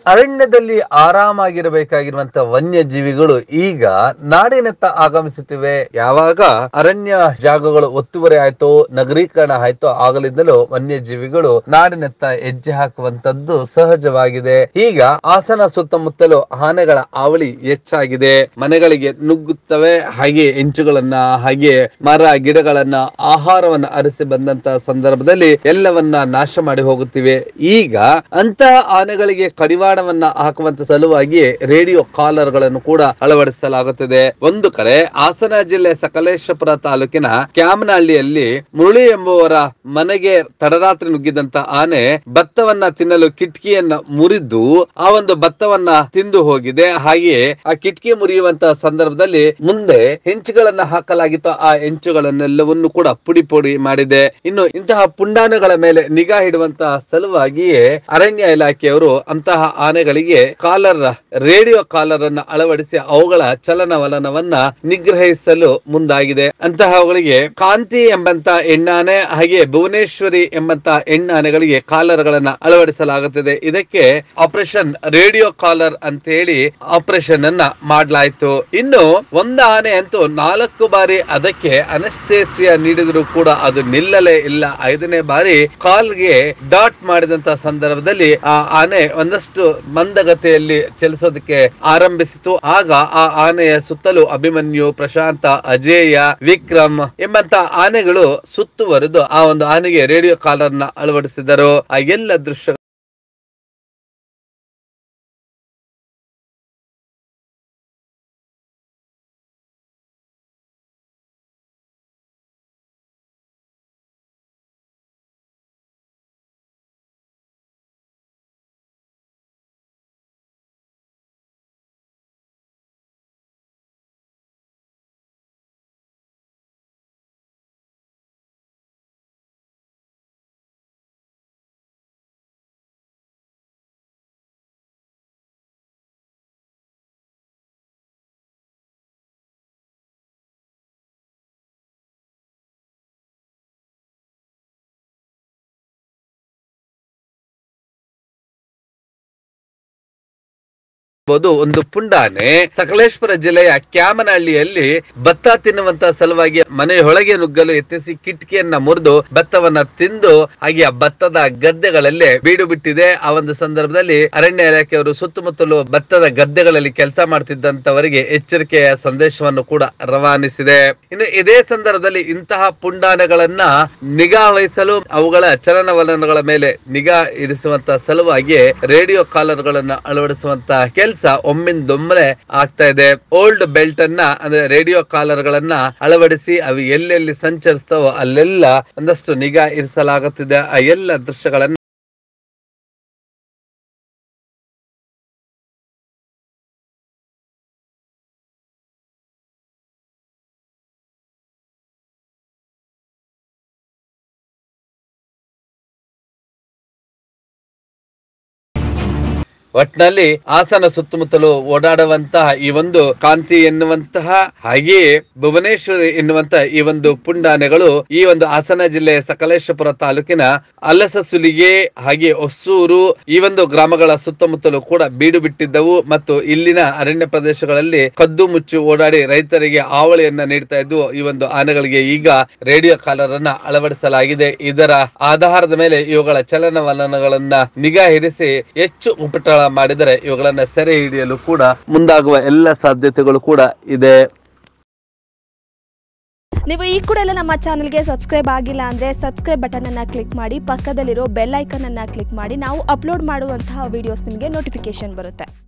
ಅರಣ್ಯದಲ್ಲಿ ಆರಾಮಾಗಿರಬೇಕಾಗಿರುವಂತ ವನ್ಯಜೀವಿಗಳು ಈಗ ನಾಡಿನತ್ತ ಆಗಮಿಸುತ್ತಿವೆ ಯಾವಾಗ ಅರಣ್ಯ ಜಾಗಗಳು ಒತ್ತುವರಿ ಆಯ್ತೋ ನಗರೀಕರಣ ಆಯ್ತೋ ಆಗಲಿಂದಲೂ ವನ್ಯಜೀವಿಗಳು ನಾಡಿನತ್ತ ಹೆಜ್ಜೆ ಹಾಕುವಂತದ್ದು ಸಹಜವಾಗಿದೆ ಈಗ ಹಾಸನ ಸುತ್ತಮುತ್ತಲು ಆನೆಗಳ ಅವಳಿ ಹೆಚ್ಚಾಗಿದೆ ಮನೆಗಳಿಗೆ ನುಗ್ಗುತ್ತವೆ ಹಾಗೆ ಹೆಂಚುಗಳನ್ನ ಹಾಗೆ ಮರ ಗಿಡಗಳನ್ನ ಆಹಾರವನ್ನ ಅರಸಿ ಬಂದಂತ ಸಂದರ್ಭದಲ್ಲಿ ಎಲ್ಲವನ್ನ ನಾಶ ಮಾಡಿ ಹೋಗುತ್ತಿವೆ ಈಗ ಅಂತಹ ಆನೆಗಳಿಗೆ ಕಡಿವಾಣವನ್ನ ಹಾಕುವಂತ ಸಲುವಾಗಿ ರೇಡಿಯೋ ಕಾಲರ್ ಗಳನ್ನು ಕೂಡ ಅಳವಡಿಸಲಾಗುತ್ತದೆ ಒಂದು ಕಡೆ ಹಾಸನ ಜಿಲ್ಲೆ ಸಕಲೇಶಪುರ ತಾಲೂಕಿನ ಕ್ಯಾಮನಹಳ್ಳಿಯಲ್ಲಿ ಮುರಳಿ ಎಂಬುವರ ಮನೆಗೆ ತಡರಾತ್ರಿ ನುಗ್ಗಿದಂತ ಆನೆ ಭತ್ತವನ್ನ ತಿನ್ನಲು ಕಿಟಕಿಯನ್ನ ಮುರಿದು ಆ ಒಂದು ಭತ್ತವನ್ನ ತಿಂದು ಹೋಗಿದೆ ಹಾಗೆಯೇ ಆ ಕಿಟಕಿ ಮುರಿಯುವಂತ ಸಂದರ್ಭದಲ್ಲಿ ಮುಂದೆ ಹೆಂಚುಗಳನ್ನ ಹಾಕಲಾಗಿತ್ತು ಆ ಹೆಂಚುಗಳನ್ನೆಲ್ಲವನ್ನು ಕೂಡ ಪುಡಿ ಪುಡಿ ಮಾಡಿದೆ ಇನ್ನು ಇಂತಹ ಪುಂಡಾನೆಗಳ ಮೇಲೆ ನಿಗಾ ಇಡುವಂತಹ ಸಲುವಾಗಿಯೇ ಅರಣ್ಯ ಇಲಾಖೆಯವರು ಅಂತಹ ಆನೆಗಳಿಗೆ ಕಾಲರ್ ರೇಡಿಯೋ ಕಾಲರ್ ಅನ್ನ ಅಳವಡಿಸಿ ಅವುಗಳ ಚಲನವಲನವನ್ನ ನಿಗ್ರಹಿಸಲು ಮುಂದಾಗಿದೆ ಅಂತಹವುಗಳಿಗೆ ಕಾಂತಿ ಎಂಬಂತ ಹೆಣ್ಣಾನೆ ಹಾಗೆ ಭುವನೇಶ್ವರಿ ಎಂಬಂತ ಹೆಣ್ಣಾನೆಗಳಿಗೆ ಕಾಲರ್ ಗಳನ್ನ ಅಳವಡಿಸಲಾಗುತ್ತದೆ ಇದಕ್ಕೆ ಆಪರೇಷನ್ ರೇಡಿಯೋ ಕಾಲರ್ ಅಂತ ಹೇಳಿ ಆಪರೇಷನ್ ಅನ್ನ ಮಾಡಲಾಯ್ತು ಇನ್ನು ಒಂದು ಆನೆ ಅಂತೂ ನಾಲ್ಕು ಬಾರಿ ಅದಕ್ಕೆ ಅನಸ್ತೇಸಿಯಾ ನೀಡಿದ್ರು ಕೂಡ ಅದು ನಿಲ್ಲಲೇ ಇಲ್ಲ ಐದನೇ ಬಾರಿ ಕಾಲ್ಗೆ ಡಾಟ್ ಮಾಡಿದಂತ ಸಂದರ್ಭದಲ್ಲಿ ಆ ಆನೆ ಒಂದಷ್ಟು ಮಂದಗತಿಯಲ್ಲಿ ಚಲಿಸೋದಕ್ಕೆ ಆರಂಭಿಸಿತು ಆಗ ಆ ಆನೆಯ ಸುತ್ತಲೂ ಅಭಿಮನ್ಯು ಪ್ರಶಾಂತ ಅಜೇಯ ವಿಕ್ರಮ್ ಎಂಬಂತ ಆನೆಗಳು ಸುತ್ತುವರೆದು ಆ ಒಂದು ಆನೆಗೆ ರೇಡಿಯೋ ಕಾಲರ್ ನ ಅಳವಡಿಸಿದರು ಆ ಎಲ್ಲ ದೃಶ್ಯ ಬಹುದು ಒಂದು ಪುಂಡಾನೆ ಸಕಲೇಶ್ಪುರ ಜಿಲ್ಲೆಯ ಕ್ಯಾಮನಹಳ್ಳಿಯಲ್ಲಿ ಭತ್ತ ತಿನ್ನುವಂತ ಸಲುವಾಗಿ ಮನೆಯೊಳಗೆ ನುಗ್ಗಲು ಯತ್ನಿಸಿ ಕಿಟಕಿಯನ್ನ ಮುರಿದು ಭತ್ತವನ್ನ ತಿಂದು ಹಾಗೆ ಆ ಭತ್ತದ ಗದ್ದೆಗಳಲ್ಲೇ ಬೀಡು ಬಿಟ್ಟಿದೆ ಆ ಒಂದು ಸಂದರ್ಭದಲ್ಲಿ ಅರಣ್ಯ ಇಲಾಖೆಯವರು ಸುತ್ತಮುತ್ತಲು ಭತ್ತದ ಗದ್ದೆಗಳಲ್ಲಿ ಕೆಲಸ ಮಾಡ್ತಿದ್ದಂತವರಿಗೆ ಎಚ್ಚರಿಕೆಯ ಸಂದೇಶವನ್ನು ಕೂಡ ರವಾನಿಸಿದೆ ಇನ್ನು ಇದೇ ಸಂದರ್ಭದಲ್ಲಿ ಇಂತಹ ಪುಂಡಾನೆಗಳನ್ನ ನಿಗಾ ವಹಿಸಲು ಅವುಗಳ ಚಲನವಲನಗಳ ಮೇಲೆ ನಿಗಾ ಇರಿಸುವಂತ ಸಲುವಾಗಿ ರೇಡಿಯೋ ಕಾಲರ್ ಗಳನ್ನ ಅಳವಡಿಸುವಂತ ಕೆಲಸ ಒಮ್ಮಿಂದೊಮ್ಮೆ ಆಗ್ತಾ ಇದೆ ಓಲ್ಡ್ ಬೆಲ್ಟ್ ಅನ್ನ ಅಂದ್ರೆ ರೇಡಿಯೋ ಕಾಲರ್ ಗಳನ್ನ ಅಳವಡಿಸಿ ಅವು ಎಲ್ಲೆಲ್ಲಿ ಸಂಚರಿಸ್ತಾವೋ ಅಲ್ಲೆಲ್ಲ ಒಂದಷ್ಟು ನಿಗಾ ಇರಿಸಲಾಗುತ್ತಿದೆ ಆ ಎಲ್ಲ ದೃಶ್ಯಗಳನ್ನ ಒಟ್ನಲ್ಲಿ ಹಾಸನ ಸುತ್ತಮುತ್ತಲು ಓಡಾಡುವಂತಹ ಈ ಒಂದು ಕಾಂತಿ ಎನ್ನುವಂತಹ ಹಾಗೆಯೇ ಭುವನೇಶ್ವರಿ ಎನ್ನುವಂತಹ ಈ ಒಂದು ಪುಂಡಾನೆಗಳು ಈ ಒಂದು ಹಾಸನ ಜಿಲ್ಲೆಯ ಸಕಲೇಶಪುರ ತಾಲೂಕಿನ ಅಲಸಸುಲಿಗೆ ಹಾಗೆ ಹೊಸೂರು ಈ ಒಂದು ಗ್ರಾಮಗಳ ಸುತ್ತಮುತ್ತಲು ಕೂಡ ಬೀಡು ಬಿಟ್ಟಿದ್ದವು ಮತ್ತು ಇಲ್ಲಿನ ಅರಣ್ಯ ಪ್ರದೇಶಗಳಲ್ಲಿ ಕದ್ದು ಮುಚ್ಚಿ ಓಡಾಡಿ ರೈತರಿಗೆ ಆವಳಿಯನ್ನ ನೀಡ್ತಾ ಇದ್ದು ಈ ಒಂದು ಆನೆಗಳಿಗೆ ಈಗ ರೇಡಿಯೋ ಕಾಲರ್ ಅನ್ನ ಅಳವಡಿಸಲಾಗಿದೆ ಇದರ ಆಧಾರದ ಮೇಲೆ ಇವುಗಳ ಚಲನವಲನಗಳನ್ನ ನಿಗಾ ಇರಿಸಿ ಹೆಚ್ಚು ಉಪಟಳ ಮಾಡಿದರೆ ಇವುಗಳನ್ನ ಸೆರೆ ಹಿಡಿಯಲು ಕೂಡ ಮುಂದಾಗುವ ಎಲ್ಲ ಸಾಧ್ಯತೆಗಳು ಕೂಡ ಇದೆ ನೀವು ಈ ಕೂಡ ಎಲ್ಲ ನಮ್ಮ ಚಾನಲ್ಗೆ ಸಬ್ಸ್ಕ್ರೈಬ್ ಆಗಿಲ್ಲ ಅಂದರೆ ಸಬ್ಸ್ಕ್ರೈಬ್ ಬಟನನ್ನು ಕ್ಲಿಕ್ ಮಾಡಿ ಪಕ್ಕದಲ್ಲಿರೋ ಬೆಲ್ ಐಕನನ್ನು ಕ್ಲಿಕ್ ಮಾಡಿ ನಾವು ಅಪ್ಲೋಡ್ ಮಾಡುವಂತಹ ವೀಡಿಯೋಸ್ ನಿಮಗೆ ನೋಟಿಫಿಕೇಶನ್ ಬರುತ್ತೆ